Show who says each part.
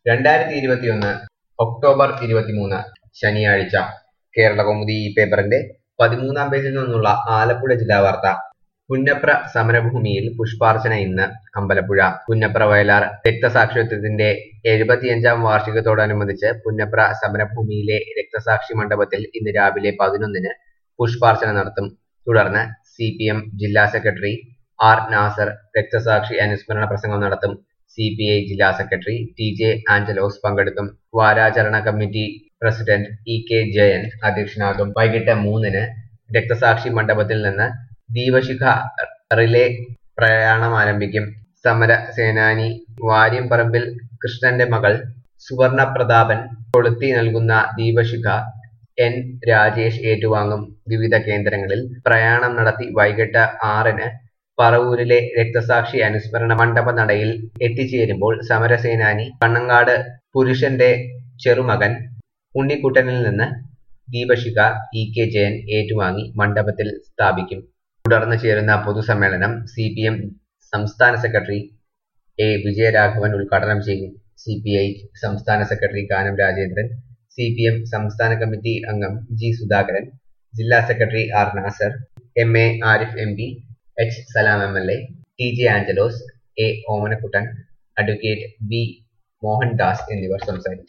Speaker 1: രണ്ടായിരത്തി ഇരുപത്തിയൊന്ന് ഒക്ടോബർ ഇരുപത്തിമൂന്ന് ശനിയാഴ്ച കേരളകൗമുദി ഈ പേപ്പറിന്റെ പതിമൂന്നാം പേജിൽ നിന്നുള്ള ആലപ്പുഴ ജില്ലാ വാർത്ത പുന്നപ്ര സമരഭൂമിയിൽ പുഷ്പാർച്ചന ഇന്ന് അമ്പലപ്പുഴ പുന്നപ്ര വയലാർ രക്തസാക്ഷിത്വത്തിന്റെ എഴുപത്തിയഞ്ചാം വാർഷികത്തോടനുബന്ധിച്ച് പുന്നപ്ര സമരഭൂമിയിലെ രക്തസാക്ഷി മണ്ഡപത്തിൽ ഇന്ന് രാവിലെ പതിനൊന്നിന് പുഷ്പാർച്ചന നടത്തും തുടർന്ന് സി പി എം ജില്ലാ സെക്രട്ടറി ആർ നാസർ രക്തസാക്ഷി അനുസ്മരണ പ്രസംഗം നടത്തും സി പി ഐ ജില്ലാ സെക്രട്ടറി ടി ജെ ആഞ്ചലോസ് പങ്കെടുക്കും വാരാചരണ committee president E K Jayan അധ്യക്ഷനാകും വൈകിട്ട് മൂന്നിന് രക്തസാക്ഷി മണ്ഡപത്തിൽ നിന്ന് ദീപശിഖ റിലേ പ്രയാണം ആരംഭിക്കും സമര സേനാനി വാര്യംപറമ്പിൽ കൃഷ്ണന്റെ മകൾ സുവർണ പ്രതാപൻ കൊളുത്തി നൽകുന്ന ദീപശിഖ എൻ രാജേഷ് ഏറ്റുവാങ്ങും വിവിധ കേന്ദ്രങ്ങളിൽ പ്രയാണം നടത്തി വൈകിട്ട് ആറിന് പറവൂരിലെ രക്തസാക്ഷി അനുസ്മരണ മണ്ഡപ നടയിൽ എത്തിച്ചേരുമ്പോൾ സമരസേനാനി കണ്ണങ്ങാട് പുരുഷന്റെ ചെറുമകൻ ഉണ്ണിക്കുട്ടനിൽ നിന്ന് ദീപശിഖ ഇ കെ ജയൻ ഏറ്റുവാങ്ങി മണ്ഡപത്തിൽ സ്ഥാപിക്കും തുടർന്ന് ചേരുന്ന പൊതുസമ്മേളനം സി പി എം സംസ്ഥാന സെക്രട്ടറി എ വിജയരാഘവൻ ഉദ്ഘാടനം ചെയ്യും സി പി ഐ സംസ്ഥാന സെക്രട്ടറി Kanam Rajendran C P M സംസ്ഥാന കമ്മിറ്റി അംഗം ജി സുധാകരൻ ജില്ലാ സെക്രട്ടറി R Nasar M A Arif M P H Salam M L A T J Angelos A Omanakuttan advocate B Mohandas എന്നിവർ സംസാരിച്ചു